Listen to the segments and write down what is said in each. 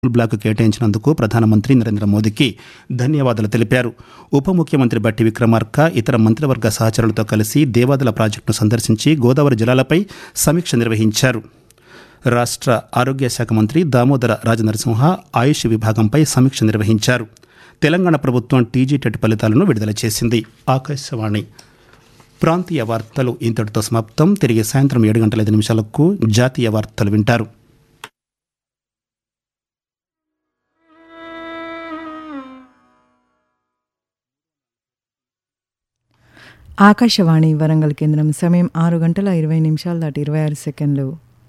black కేటాయించినందుకు ప్రధానమంత్రి నరేంద్ర మోదీకి ధన్యవాదాలు తెలిపారు ఉప ముఖ్యమంత్రి బట్టి విక్రమార్క ఇతర మంత్రివర్గ సహచరులతో కలిసి దేవాదుల ప్రాజెక్టును సందర్శించి గోదావరి జలాలపై సమీక్ష నిర్వహించారు రాష్ట్ర ఆరోగ్య శాఖ మంత్రి దామోదర రాజనరసింహ ఆయుష్ విభాగంపై సమీక్ష నిర్వహించారు తెలంగాణ ప్రభుత్వం టీజీ టెట్ ఫలితాలను విడుదల చేసింది ఆకాశవాణి ప్రాంతీయ వార్తలు ఇంతటితో సమాప్తం తిరిగి సాయంత్రం ఏడు గంటల ఐదు నిమిషాలకు జాతీయ వార్తలు వింటారు ఆకాశవాణి వరంగల్ కేంద్రం సమయం ఆరు గంటల ఇరవై నిమిషాలు దాటి ఇరవై ఆరు సెకండ్లు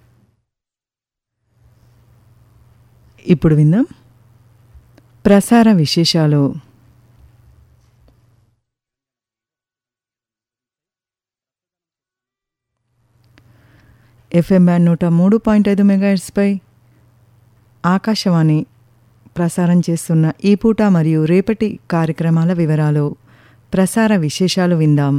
ఇప్పుడు విందాం ప్రసార విశేషాలు ఎఫ్ఎం బ్యాండ్ నూట మూడు పాయింట్ ఐదు మెగాహెట్స్పై ఆకాశవాణి ప్రసారం చేస్తున్న ఈ పూట మరియు రేపటి కార్యక్రమాల వివరాలు ప్రసార విశేషాలు విందాం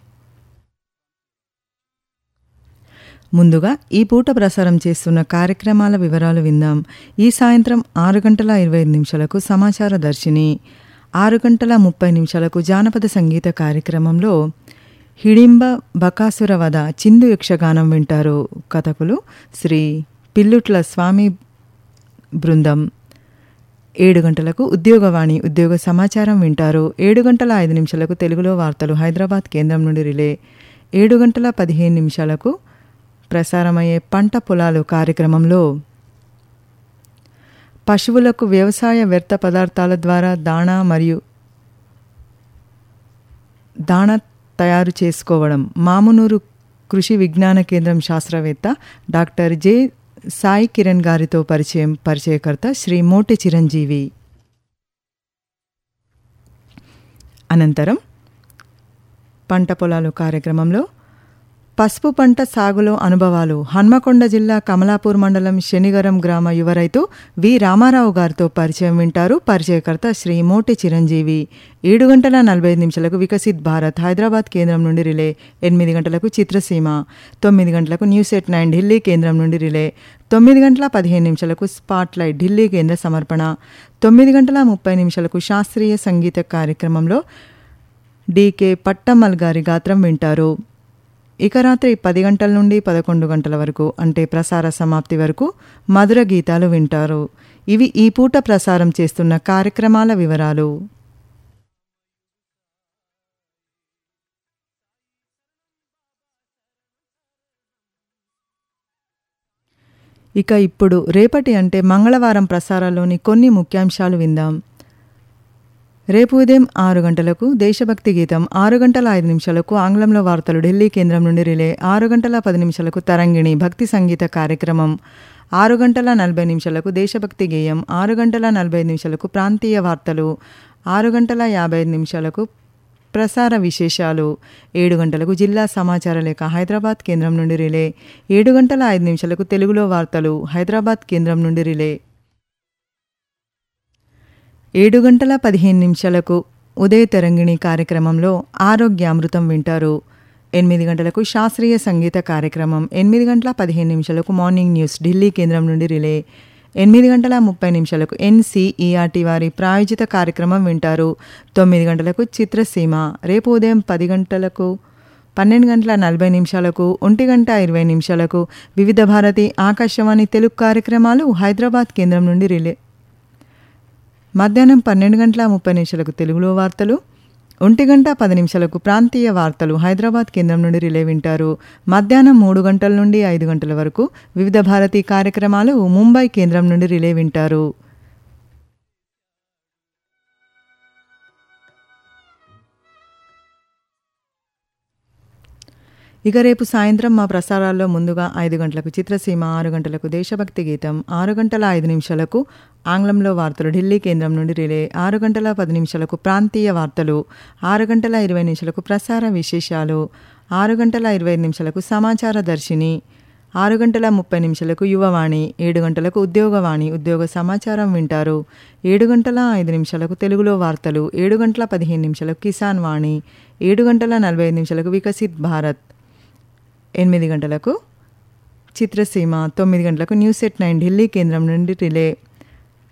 ముందుగా ఈ పూట ప్రసారం చేస్తున్న కార్యక్రమాల వివరాలు విందాం ఈ సాయంత్రం ఆరు గంటల ఇరవై ఐదు నిమిషాలకు సమాచార దర్శిని ఆరు గంటల ముప్పై నిమిషాలకు జానపద సంగీత కార్యక్రమంలో హిడింబ బకాసుర వధ చిందు యక్షగానం వింటారు కథకులు శ్రీ పిల్లుట్ల స్వామి బృందం ఏడు గంటలకు ఉద్యోగవాణి ఉద్యోగ సమాచారం వింటారు ఏడు గంటల ఐదు నిమిషాలకు తెలుగులో వార్తలు హైదరాబాద్ కేంద్రం నుండి రిలే ఏడు గంటల పదిహేను నిమిషాలకు ప్రసారమయ్యే పంట పొలాలు కార్యక్రమంలో పశువులకు వ్యవసాయ వ్యర్థ పదార్థాల ద్వారా దాణా మరియు దాణా తయారు చేసుకోవడం మామునూరు కృషి విజ్ఞాన కేంద్రం శాస్త్రవేత్త డాక్టర్ జె సాయి కిరణ్ గారితో పరిచయం పరిచయకర్త శ్రీ మోటి చిరంజీవి అనంతరం పంట పొలాలు కార్యక్రమంలో పసుపు పంట సాగులో అనుభవాలు హన్మకొండ జిల్లా కమలాపూర్ మండలం శనిగరం గ్రామ యువ రైతు వి రామారావు గారితో పరిచయం వింటారు పరిచయకర్త శ్రీ మోటి చిరంజీవి ఏడు గంటల నలభై ఐదు నిమిషాలకు వికసిత్ భారత్ హైదరాబాద్ కేంద్రం నుండి రిలే ఎనిమిది గంటలకు చిత్రసీమ తొమ్మిది గంటలకు న్యూస్ ఎట్ నైన్ ఢిల్లీ కేంద్రం నుండి రిలే తొమ్మిది గంటల పదిహేను నిమిషాలకు స్పాట్ లైట్ ఢిల్లీ కేంద్ర సమర్పణ తొమ్మిది గంటల ముప్పై నిమిషాలకు శాస్త్రీయ సంగీత కార్యక్రమంలో డీకే పట్టమ్మల్ గారి గాత్రం వింటారు ఇక రాత్రి పది గంటల నుండి పదకొండు గంటల వరకు అంటే ప్రసార సమాప్తి వరకు మధుర గీతాలు వింటారు ఇవి ఈ పూట ప్రసారం చేస్తున్న కార్యక్రమాల వివరాలు ఇక ఇప్పుడు రేపటి అంటే మంగళవారం ప్రసారాల్లోని కొన్ని ముఖ్యాంశాలు విందాం రేపు ఉదయం ఆరు గంటలకు దేశభక్తి గీతం ఆరు గంటల ఐదు నిమిషాలకు ఆంగ్లంలో వార్తలు ఢిల్లీ కేంద్రం నుండి రిలే ఆరు గంటల పది నిమిషాలకు తరంగిణి భక్తి సంగీత కార్యక్రమం ఆరు గంటల నలభై నిమిషాలకు దేశభక్తి గేయం ఆరు గంటల నలభై నిమిషాలకు ప్రాంతీయ వార్తలు ఆరు గంటల యాభై ఐదు నిమిషాలకు ప్రసార విశేషాలు ఏడు గంటలకు జిల్లా సమాచార లేఖ హైదరాబాద్ కేంద్రం నుండి రిలే ఏడు గంటల ఐదు నిమిషాలకు తెలుగులో వార్తలు హైదరాబాద్ కేంద్రం నుండి రిలే ఏడు గంటల పదిహేను నిమిషాలకు ఉదయ తరంగిణి కార్యక్రమంలో ఆరోగ్యామృతం వింటారు ఎనిమిది గంటలకు శాస్త్రీయ సంగీత కార్యక్రమం ఎనిమిది గంటల పదిహేను నిమిషాలకు మార్నింగ్ న్యూస్ ఢిల్లీ కేంద్రం నుండి రిలే ఎనిమిది గంటల ముప్పై నిమిషాలకు ఎన్సీఈఆర్టీ వారి ప్రాయోజిత కార్యక్రమం వింటారు తొమ్మిది గంటలకు చిత్రసీమ రేపు ఉదయం పది గంటలకు పన్నెండు గంటల నలభై నిమిషాలకు ఒంటి గంట ఇరవై నిమిషాలకు వివిధ భారతి ఆకాశవాణి తెలుగు కార్యక్రమాలు హైదరాబాద్ కేంద్రం నుండి రిలే మధ్యాహ్నం పన్నెండు గంటల ముప్పై నిమిషాలకు తెలుగులో వార్తలు ఒంటి గంట పది నిమిషాలకు ప్రాంతీయ వార్తలు హైదరాబాద్ కేంద్రం నుండి రిలే వింటారు మధ్యాహ్నం మూడు గంటల నుండి ఐదు గంటల వరకు వివిధ భారతీ కార్యక్రమాలు ముంబై కేంద్రం నుండి రిలే వింటారు ఇక రేపు సాయంత్రం మా ప్రసారాల్లో ముందుగా ఐదు గంటలకు చిత్రసీమ ఆరు గంటలకు దేశభక్తి గీతం ఆరు గంటల ఐదు నిమిషాలకు ఆంగ్లంలో వార్తలు ఢిల్లీ కేంద్రం నుండి రిలే ఆరు గంటల పది నిమిషాలకు ప్రాంతీయ వార్తలు ఆరు గంటల ఇరవై నిమిషాలకు ప్రసార విశేషాలు ఆరు గంటల ఇరవై నిమిషాలకు సమాచార దర్శిని ఆరు గంటల ముప్పై నిమిషాలకు యువవాణి ఏడు గంటలకు ఉద్యోగవాణి ఉద్యోగ సమాచారం వింటారు ఏడు గంటల ఐదు నిమిషాలకు తెలుగులో వార్తలు ఏడు గంటల పదిహేను నిమిషాలకు కిసాన్ వాణి ఏడు గంటల నలభై ఐదు నిమిషాలకు వికసిత్ భారత్ ఎనిమిది గంటలకు చిత్రసీమ తొమ్మిది గంటలకు న్యూస్ ఎట్ నైన్ ఢిల్లీ కేంద్రం నుండి రిలే